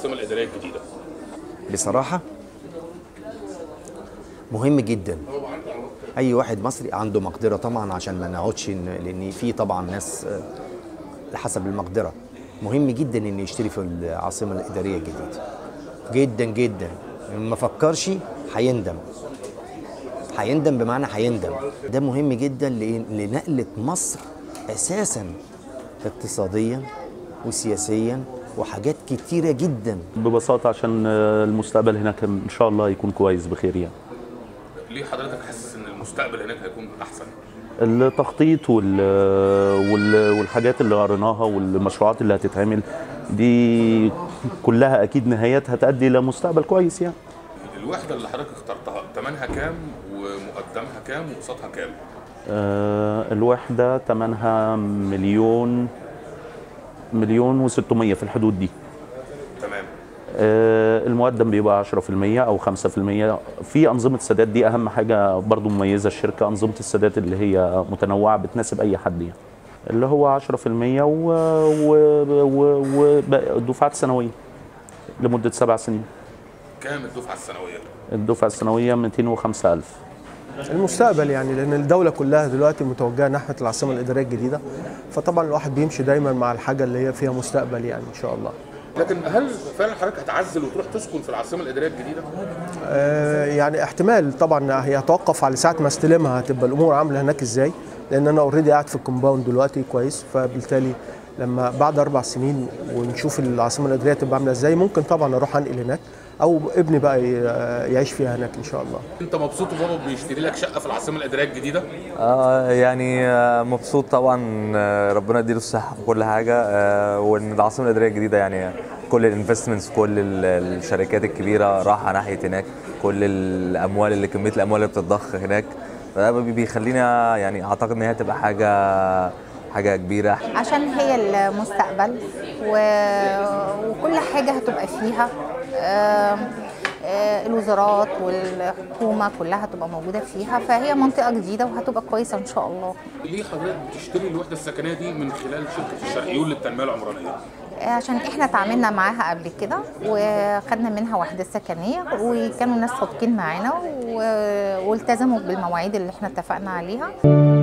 العاصمه الاداريه الجديده بصراحة مهم جدا أي واحد مصري عنده مقدرة طبعا عشان ما نقعدش إن- لأن في طبعا ناس آه، حسب المقدرة مهم جدا إنه يشتري في العاصمة الإدارية الجديدة جدا جدا ما فكرش هيندم هيندم بمعنى هيندم ده مهم جدا لإيه؟ لنقلة مصر أساسا اقتصاديا وسياسيا وحاجات كتيرة جدا ببساطة عشان آه، المستقبل هناك إن شاء الله يكون كويس بخير يعني ليه حضرتك حاسس ان المستقبل هناك هيكون احسن التخطيط وال... وال... والحاجات اللي قريناها والمشروعات اللي هتتعمل دي كلها أكيد نهايتها تؤدي إلى مستقبل كويس يعني الوحده اللي حضرتك اخترتها ثمنها كام ومقدمها كام وقسطها كام آه، الوحدة تمنها مليون مليون وستمية في الحدود دي تمام آه، المقدم بيبقى 10% او 5% في انظمه السداد دي اهم حاجه برضو مميزه الشركه انظمه السداد اللي هي متنوعه بتناسب اي حد يعني اللي هو 10% و و ودفعات سنويه لمده سبع سنين كام الدفعه السنويه الدفعه السنويه 205000 المستقبل يعني لان الدوله كلها دلوقتي متوجهه ناحيه العاصمه الاداريه الجديده فطبعا الواحد بيمشي دايما مع الحاجه اللي هي فيها مستقبل يعني ان شاء الله لكن هل فعلا حضرتك هتعزل وتروح تسكن في العاصمه الاداريه الجديده آه، يعني احتمال طبعا هي هتوقف على ساعه ما استلمها هتبقى الامور عامله هناك ازاي لان انا اوريدي قاعد في الكومباوند دلوقتي كويس فبالتالي لما بعد اربع سنين ونشوف العاصمه الاداريه تبقى عامله ازاي ممكن طبعا اروح انقل هناك او ابني بقى ي- يعيش فيها هناك ان شاء الله انت مبسوط وبابا بيشتري لك شقه في العاصمه الاداريه الجديده آه يعني آه، مبسوط طبعا آه، ربنا يديله الصحة وكل حاجة آه، وإن العاصمة الإدارية الجديدة يعني كل الانفستمنتس كل ال- الشركات الكبيرة رايحة ناحية هناك كل الأموال اللي كمية الأموال اللي بتتضخ هناك فده بي- بيخليني يعني أعتقد إن هي تبقى حاجة حاجة كبيرة عشان هي المستقبل و... وكل حاجة هتبقى فيها آم، آه، الوزارات والحكومة كلها هتبقى موجودة فيها فهي منطقة جديدة وهتبقى كويسة إن شاء الله ليه حضرتك بتشتري الوحده السكنيه دي من خلال شركه الشرقيون للتنميه العمرانيه آه، عشان احنا تعاملنا معاها قبل كده وخدنا منها وحدة سكنية وكانوا ناس صادقين معانا و... والتزموا بالمواعيد اللي احنا اتفقنا عليها